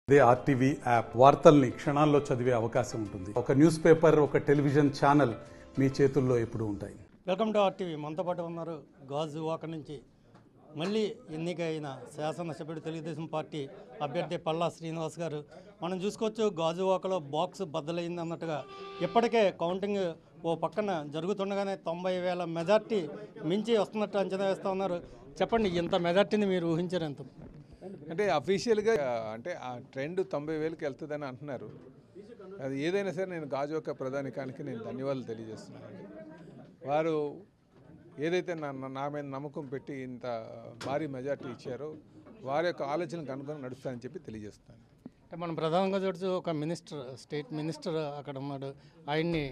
అదే RTV app వార్తల్ని క్షణాల్లో చదివే అవకాశం ఉంటుంది ఒక న్యూస్ పేపర్ ఒక టెలివిజన్ ఛానల్ మీ చేతుల్లో ఎప్పుడూ ఉంటాయి వెల్కమ్ టు ఆర్టీవీ మనతో పాటు ఉన్నారు గాజు వాక నుంచి మళ్ళీ ఎన్నిక అయిన శాసనసభ్యుడు తెలుగుదేశం పార్టీ అభ్యర్థి పల్లా శ్రీనివాస్ గారు మనం చూసుకోవచ్చు గాజు వాకలో బాక్స్ బద్దలైంది అన్నట్టుగా ఇప్పటికే కౌంటింగ్ ఓ పక్కన జరుగుతుండగానే తొంభై వేల మెజార్టీ మించి వస్తున్నట్టు అంచనా వేస్తూ ఉన్నారు చెప్పండి ఇంత మెజార్టీని మీరు ఊహించారు ఎంత అంటే అఫీషియల్గా అంటే ఆ ట్రెండ్ తొంభై వేలకి వెళ్తుందని అంటున్నారు అది ఏదైనా సరే నేను గాజువాక ప్రధానికానికి నేను ధన్యవాదాలు తెలియజేస్తున్నానండి వారు ఏదైతే నా నా- నా మీద నమ్మకం పెట్టి ఇంత భారీ మెజార్టీ ఇచ్చారో వారి యొక్క ఆలోచనకు అనుగుణంగా నడుస్తానని చెప్పి తెలియజేస్తున్నాను అంటే మనం ప్రధానంగా చూడచ్చు ఒక మినిస్టర్ స్టేట్ మినిస్టర్ అక్కడ ఉన్నాడు ఆయన్ని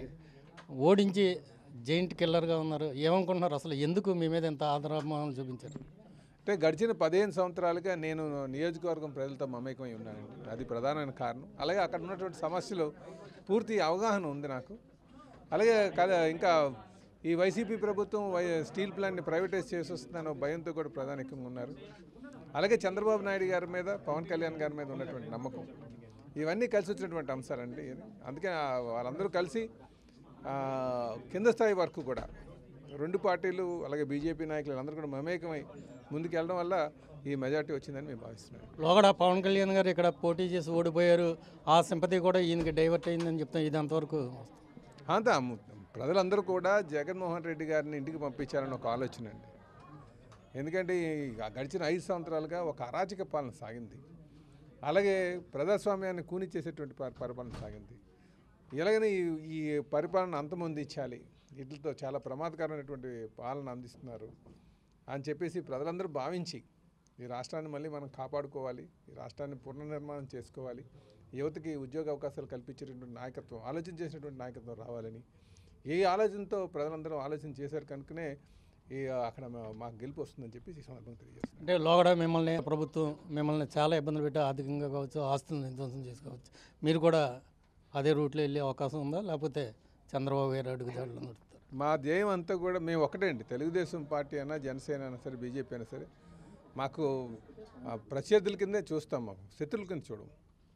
ఓడించి జైంట్ కిల్లర్గా ఉన్నారు ఏమనుకుంటున్నారు అసలు ఎందుకు మీ మీద ఎంత ఆదరాభిమానాలు చూపించారు అంటే గడిచిన పదిహేను సంవత్సరాలుగా నేను నియోజకవర్గం ప్రజలతో మమేకమై ఉన్నానండి అది ప్రధానమైన కారణం అలాగే అక్కడ ఉన్నటువంటి సమస్యలు పూర్తి అవగాహన ఉంది నాకు అలాగే కదా ఇంకా ఈ వైసీపీ ప్రభుత్వం వై స్టీల్ ప్లాంట్ని ప్రైవేటైజ్ చేసి వస్తుందన్న భయంతో కూడా ప్రధానికంగా ఉన్నారు అలాగే చంద్రబాబు నాయుడు గారి మీద పవన్ కళ్యాణ్ గారి మీద ఉన్నటువంటి నమ్మకం ఇవన్నీ కలిసి వచ్చినటువంటి అంశాలండి అందుకే ఆ వాళ్ళందరూ కలిసి ఆ, కింద స్థాయి వరకు కూడా రెండు పార్టీలు అలాగే బీజేపీ నాయకులు అందరూ కూడా మమేకమై ముందుకు వెళ్ళడం వల్ల ఈ మెజార్టీ వచ్చిందని మేము భావిస్తున్నాం లోగడ పవన్ కళ్యాణ్ గారు ఇక్కడ పోటీ చేసి ఓడిపోయారు ఆ సింపతి కూడా ఈయనకి డైవర్ట్ అయిందని చెప్తాం ఇది అంతవరకు అంతా ప్రజలందరూ కూడా జగన్మోహన్ రెడ్డి గారిని ఇంటికి పంపించాలని ఒక ఆలోచన అండి ఎందుకంటే ఈ గడిచిన ఐదు సంవత్సరాలుగా ఒక అరాచక పాలన సాగింది అలాగే ప్రజాస్వామ్యాన్ని కూనిచ్చేసేటువంటి పరి- పరిపాలన సాగింది ఇలాగనే ఈ ఈ పరిపాలన అంతమొందించాలి వీటితో చాలా ప్రమాదకరమైనటువంటి పాలన అందిస్తున్నారు అని చెప్పేసి ప్రజలందరూ భావించి ఈ రాష్ట్రాన్ని మళ్ళీ మనం కాపాడుకోవాలి ఈ రాష్ట్రాన్ని పునర్నిర్మాణం చేసుకోవాలి యువతకి ఉద్యోగ అవకాశాలు కల్పించేటటువంటి నాయకత్వం ఆలోచన చేసినటువంటి నాయకత్వం రావాలని ఏ ఆలోచనతో ప్రజలందరూ ఆలోచన చేశారు కనుకనే ఈ అక్కడ మా- మాకు గెలుపు వస్తుందని చెప్పేసి ఈ సందర్భంగా తెలియజేస్తున్నాను అంటే లోగడ మిమ్మల్ని ప్రభుత్వం మిమ్మల్ని చాలా ఇబ్బందులు పెట్టి ఆర్థికంగా కావచ్చు ఆస్తులను ధ్వంసం చేసుకోవచ్చు మీరు కూడా అదే రూట్లో వెళ్ళే అవకాశం ఉందా లేకపోతే చంద్రబాబు గారు అడుగుదాడులు నడుపుతారు మా ధ్యేయం అంతా కూడా మేము ఒకటే అండి తెలుగుదేశం పార్టీ అయినా జనసేన అయినా సరే బీజేపీ అయినా సరే మాకు ఆ, ప్రత్యర్థుల కిందే చూస్తాం మాకు శత్రువుల కింద చూడము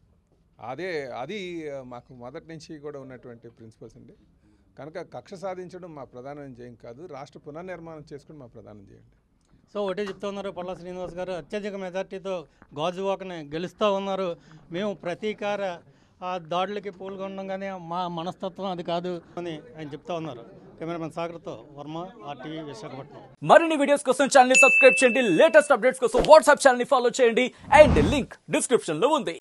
అదే అది ఆ, మాకు మొదటి నుంచి కూడా ఉన్నటువంటి ప్రిన్సిపల్స్ అండి కనుక కక్ష సాధించడం మా ప్రధాన జయం కాదు రాష్ట్ర పునర్నిర్మాణం చేసుకోవడం మా ప్రధాన జయం అండి సో ఒకటే చెప్తా ఉన్నారు పల్లా శ్రీనివాస్ గారు అత్యధిక మెజార్టీతో గాజువాకని గెలుస్తూ ఉన్నారు మేము ప్రతీకార ఆ దాడులకి పాల్గొనగానే మా మనస్తత్వం అది కాదు అని ఆయన చెప్తా ఉన్నారు కెమెరామెన్ సాగర్తో వర్మ ఆర్టీవీ విశాఖపట్నం మరిన్ని వీడియోస్ కోసం ఛానల్ ని సబ్స్క్రైబ్ చేయండి లేటెస్ట్ అప్డేట్స్ కోసం వాట్సాప్ ఛానల్ ని ఫాలో చేయండి అండ్ లింక్ డిస్క్రిప్షన్ లో ఉంది